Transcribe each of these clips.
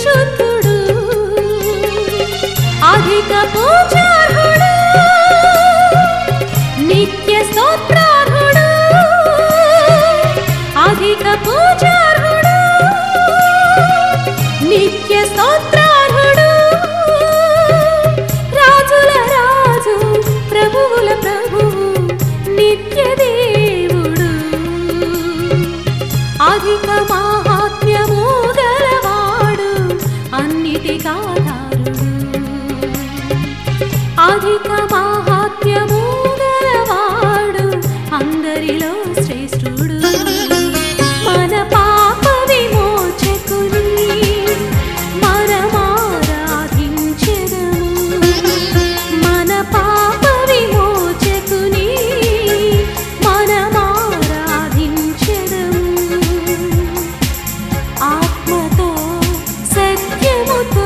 పరిశుద్ధుడు అధిక పూజార్హుడు నిత్య స్తోత్రార్హుడు అధిక పూజార్హుడు నిత్య స్తోత్రార్హుడు రాజుల రాజు ప్రభువుల ప్రభువు నిత్య దేవుడు అధిక మాహాత్మ్యము గలవాడు అన్నిటికాధారుడు అధిక మాహాత్మ్యము గలవాడు అందరిలో శ్రేష్ఠుడు మన పాప విమోచకుని మనమారాధించెదము మన పాప విమోచకుని మనమారాధించెదము ఆత్మతో సత్యముతో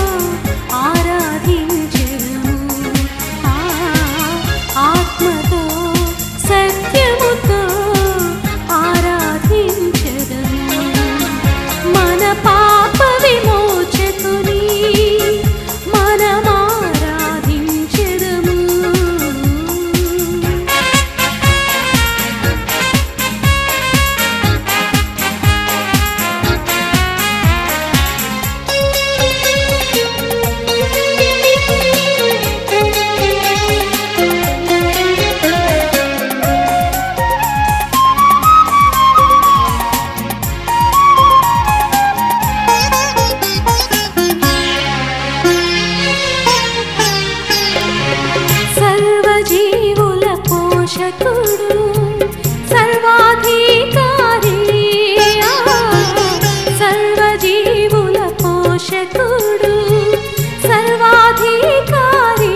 ఆరాధించెదము ఆ, ఆత్మతో సత్యముతో ఆరాధించెదము మన పాప విమోచకుని మనమారాధించెదము సర్వజీవుల పోషకుడు సర్వాధికారి సర్వజీవుల పోషకుడు సర్వాధికారి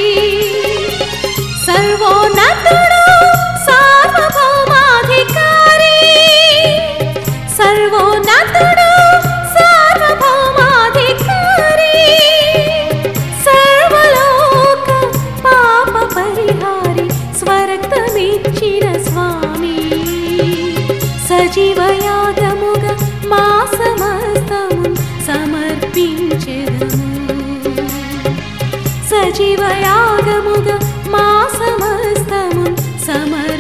సర్వోన్నతుడు సార్వభౌమాధికారి సర్వోన్నతుడు సార్వభౌమాధికారి సర్వలోక పాప పరిహారి స్వరక్తమిచ్చిన స్వామి సజీవయాగముగా మా సమస్తము సమర్పించెదము సజీవయాగముగా మా సమస్తము సమర్పించెదము